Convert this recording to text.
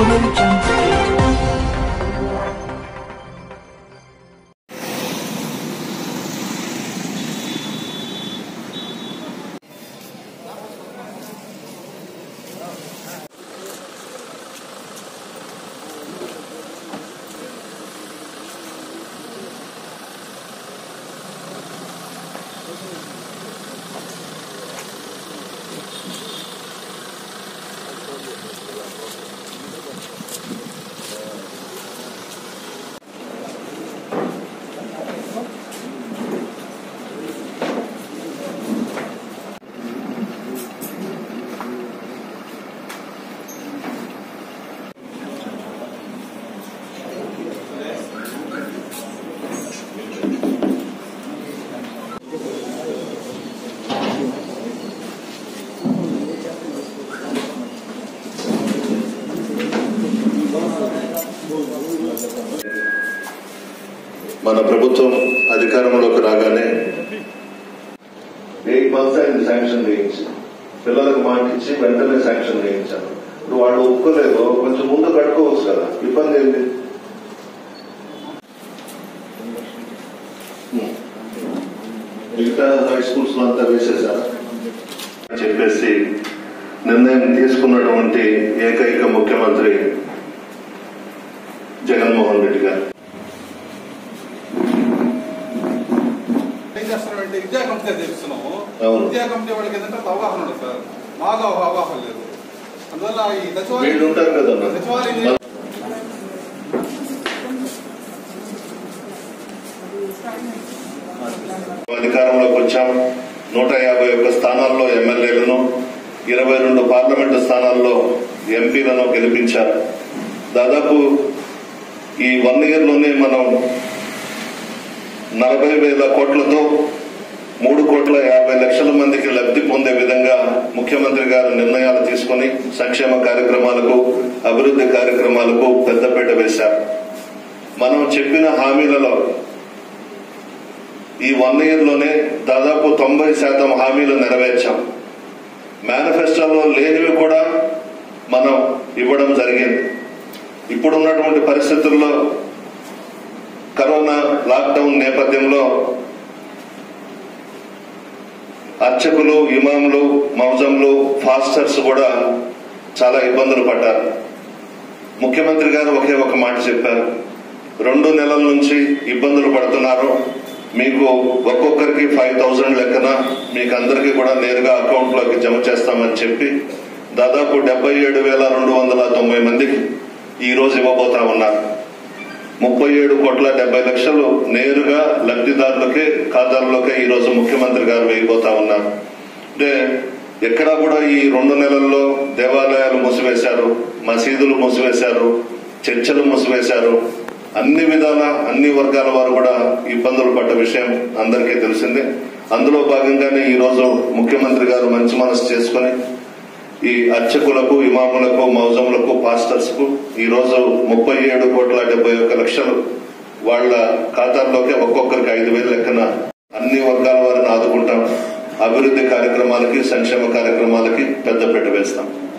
Audio Jungle. మన ప్రభుత్వం అధికారంలోకి రాగానే ఎయిట్ మంత్స్ అయింది శాంక్షన్ చేయించి పిల్లలకు మాటిచ్చి వెంటనే శాంక్షన్ చేయించాను ఇప్పుడు వాళ్ళు ఒప్పుకోలేదు కొంచెం ముందు కట్టుకోవచ్చు కదా ఇబ్బంది ఏంటి మిగతా హై స్కూల్స్ లో అంతా వేసేసారా చెప్పేసి నిర్ణయం తీసుకున్నటువంటి ఏకైక ముఖ్యమంత్రి జగన్మోహన్ రెడ్డి గారు ఏం చేస్తున్నామంటే విద్యా కమిటీ తెలుస్తున్నాము అవును. విద్యా కమిటీ వాళ్ళకి ఏంటంటే ఒక అవగాహన ఉండదు సార్ మాకు ఒక అవగాహన లేదు అందువల్ల ఈ వీళ్ళు సచివాలయం ఉంటారు కదమ్మా సచివాలయం అధికారంలోకి వచ్చాం నూట యాభై ఒక్క స్థానాల్లో ఎమ్మెల్యేలను ఇరవై రెండు పార్లమెంటు స్థానాల్లో ఎంపీలను గెలిపించారు దాదాపు ఈ వన్ ఇయర్ లోనే మనం నలభై వేల కోట్లతో మూడు కోట్ల యాభై లక్షల మందికి లబ్ధి పొందే విధంగా ముఖ్యమంత్రి గారు నిర్ణయాలు తీసుకుని సంక్షేమ కార్యక్రమాలకు అభివృద్ధి కార్యక్రమాలకు పెద్దపీట వేశారు మనం చెప్పిన హామీలలో ఈ వన్ ఇయర్ లోనే దాదాపు తొంభై శాతం హామీలు నెరవేర్చాం మేనిఫెస్టోలో లేనివి కూడా మనం ఇవ్వడం జరిగింది ఇప్పుడున్నటువంటి పరిస్థితుల్లో కరోనా లాక్డౌన్ నేపథ్యంలో అర్చకులు ఇమాంలు మౌజంలు ఫాస్టర్స్ కూడా చాలా ఇబ్బందులు పడ్డారు ముఖ్యమంత్రి గారు ఒకే ఒక మాట చెప్పారు రెండు నెలల నుంచి ఇబ్బందులు పడుతున్నారు మీకు ఒక్కొక్కరికి ఫైవ్ థౌజండ్ లెక్కన మీకు అందరికీ కూడా నేరుగా అకౌంట్ లోకి జమ చేస్తామని చెప్పి దాదాపు డెబ్బై ఏడు వేల రెండు వందల తొంభై మందికి ఈ రోజు ఇవ్వబోతా ఉన్నారు ముప్పై ఏడు కోట్ల డెబ్బై లక్షలు నేరుగా లబ్ధిదారులకే ఖాతాల్లోకే ఈ రోజు ముఖ్యమంత్రి గారు వేయబోతా ఉన్నారు అంటే ఎక్కడా కూడా ఈ రెండు నెలల్లో దేవాలయాలు మూసివేశారు మసీదులు మూసివేశారు చర్చలు మూసివేశారు అన్ని విధాల అన్ని వర్గాల వారు కూడా ఇబ్బందులు పడ్డ విషయం అందరికీ తెలిసిందే అందులో భాగంగానే ఈ రోజు ముఖ్యమంత్రి గారు మంచి మనసు చేసుకుని ఈ అర్చకులకు ఇమాములకు మౌజములకు పాస్టర్స్ కు ఈ రోజు ముప్పై ఏడు కోట్ల డెబ్బై ఒక్క లక్షలు వాళ్ళ ఖాతాల్లోకి ఒక్కొక్కరికి ఐదు వేలు లెక్కన అన్ని వర్గాల వారిని ఆదుకుంటాం అభివృద్ధి కార్యక్రమాలకి సంక్షేమ కార్యక్రమాలకి పెద్దపీట వేస్తాం